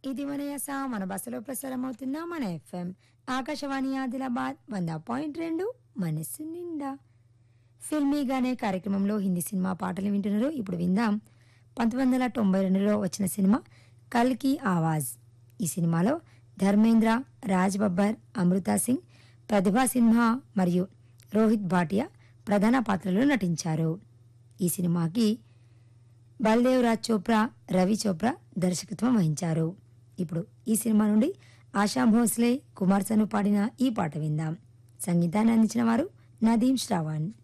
ఇది మన యస మన బస్సులో ప్రసారం అవుతున్న మన ఎఫ్ఎం ఆకాశవాణి ఆదిలాబాద్ వంద పాయింట్ రెండు మనస్సు నిండా ఫిల్మీగానే కార్యక్రమంలో హిందీ సినిమా పాటలు వింటున్నారు ఇప్పుడు విందాం పంతొమ్మిది వందల తొంభై రెండులో వచ్చిన సినిమా కల్కి ఆవాజ్ ఈ సినిమాలో ధర్మేంద్ర రాజ్ బబ్బర్ అమృతా సింగ్ ప్రతిభా సిన్హా మరియు రోహిత్ భాటియా ప్రధాన పాత్రలో నటించారు ఈ సినిమాకి బల్దేవ్ రాజ్ చోప్రా రవి చోప్రా దర్శకత్వం వహించారు ఇప్పుడు ఈ సినిమా నుండి ఆశా భోస్లే కుమార్ సను పాడిన ఈ పాట విందాం సంగీతాన్ని అందించిన వారు నదీం శ్రావణ్